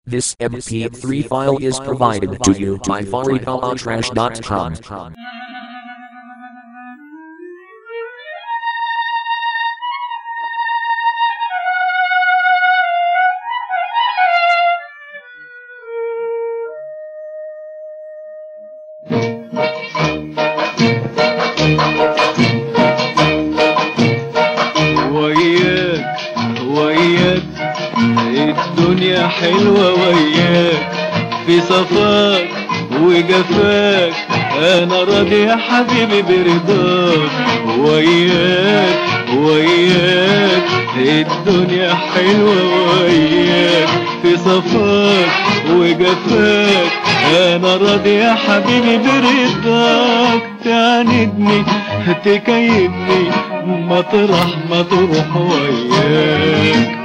This MP3 file is provided to you by FaridaLatrash.com. وياك وياك الدنيا حلوة وياك في صفاك وجفاك انا راضي يا حبيبي برضاك وياك وياك الدنيا حلوة وياك في صفاك وجفاك انا راضي يا حبيبي برضاك تعاندني تكيدني مطرح ما تروح وياك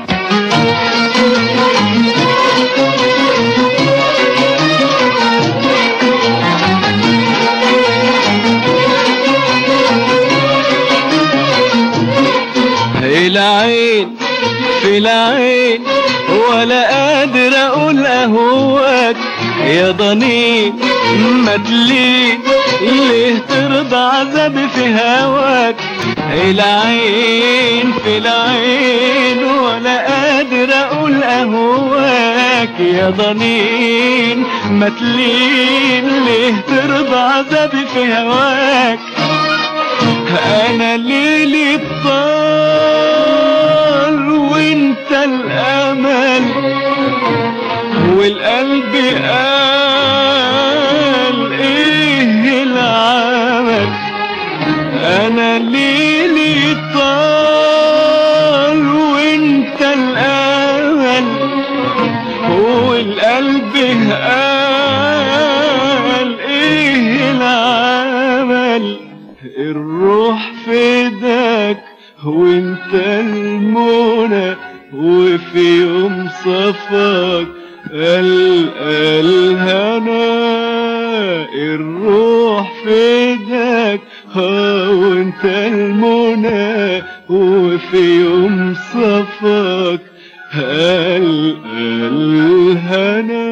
العين في العين ولا قادر اقول اهواك يا ضنين ما تلين ليه ترضى عذابي في هواك العين في العين ولا قادر اقول اهواك يا ضنين ما تلين ليه ترضى عذابي في هواك انا ليلي الطال وانت الامل والقلب قال ايه العمل انا ليلي طال وانت الامل والقلب قال ايه العمل الروح فداك وانت المنى وفي يوم صفاك ألقى الهنا الروح فداك ها وانت المنى وفي يوم صفاك ألقى الهنا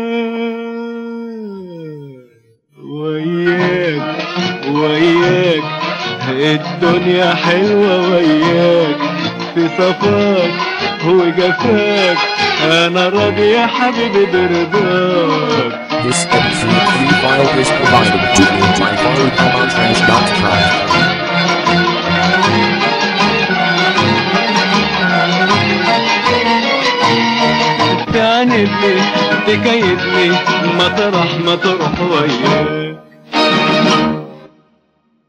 وياك وياك الدنيا حلوة وياك في صفاك وجفاك أنا راضي يا حبيبي برضاك This MP3 file is provided to you by FaridaLatrash.com. تعاندني تكيدني مطرح ما تروح وياك